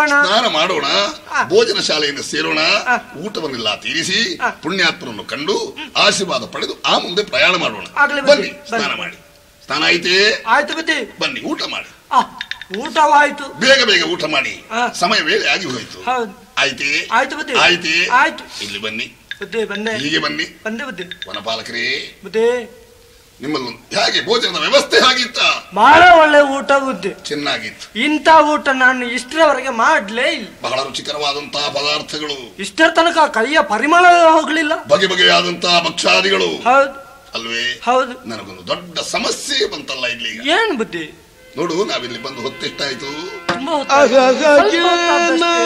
ಹೋಗೋಣ ಸ್ನಾನ ಮಾಡೋಣ ಆ. ಭೋಜನ ಶಾಲೆಯಿಂದ ಸೇರೋಣ ಆ. ಊಟವನ್ನೆಲ್ಲ ತೀರಿಸಿ ಆ. ಪುಣ್ಯಾತ್ಮರನ್ನು ಕಂಡು ಆಶೀರ್ವಾದ ಪಡೆದು ಆ ಮುಂದೆ ಪ್ರಯಾಣ ಮಾಡೋಣ ಆಗ್ಲಿ ಬನ್ನಿ ಬನ್ನಿ. ಸ್ನಾನ ಮಾಡಿ ಸ್ನಾನ ಆಯ್ತೇ ಆಯ್ತು ಬುದ್ಧಿ ಬನ್ನಿ ಊಟ ಮಾಡಿ ಆ, ಊಟವಾಯ್ತು ಬೇಗ ಬೇಗ ಊಟ ಮಾಡಿ ಆ. ಸಮಯ ವೇಳೆ ಆಗಿ ಹೋಯ್ತು ಹೌದು ಆಯ್ತೇ ಆಯ್ತು ಬುದ್ಧಿ ಆಯ್ತೇ ಆಯ್ತು ಇಲ್ಲಿ ಬನ್ನಿ ಬುದ್ಧಿ ಬಂದೆ ಹೀಗೆ ಬನ್ನಿ ಬಂದೆ ಬುದ್ಧಿ ವನಪಾಲಕರೇ ಬುದ್ಧಿ ನಿಮ್ಮಲ್ಲೊಂದು ಹೇಗೆ ಭೋಜನದ ವ್ಯವಸ್ಥೆ ಹಾಗಿತ್ತ ಬಹಳ ಒಳ್ಳೆ ಊಟ ಬುದ್ಧಿ ಚೆನ್ನಾಗಿತ್ತು ಇಂಥ ಊಟ ನಾನು ಇಷ್ಟರವರೆಗೆ ಮಾಡ್ಲೇ ಇಲ್ಲ ಬಹಳ ರುಚಿಕರವಾದಂತಹ ಪದಾರ್ಥಗಳು ಇಷ್ಟರ ತನಕ ಕೈಯ ಪರಿಮಳ ಹೋಗ್ಲಿಲ್ಲ ಬಗೆ ಬಗೆಯಾದಂತಹ ಭಕ್ಷಾದಿಗಳು ಹೌದು ಅಲ್ವೇ ಹೌದು ನನಗೊಂದು ದೊಡ್ಡ ಸಮಸ್ಯೆ ಬಂತಲ್ಲ ಇಲ್ಲಿ ಈಗ ಏನ್ ಬುದ್ಧಿ ನೋಡು ನಾವಿಲ್ಲಿ ಬಂದು ಹೊತ್ತೆಷ್ಟಾಯ್ತು ತುಂಬಾ ಹೊತ್ತಾಯ್ತು. ಸ್ವಲ್ಪ ಹೊತ್ತಾದಷ್ಟೇ.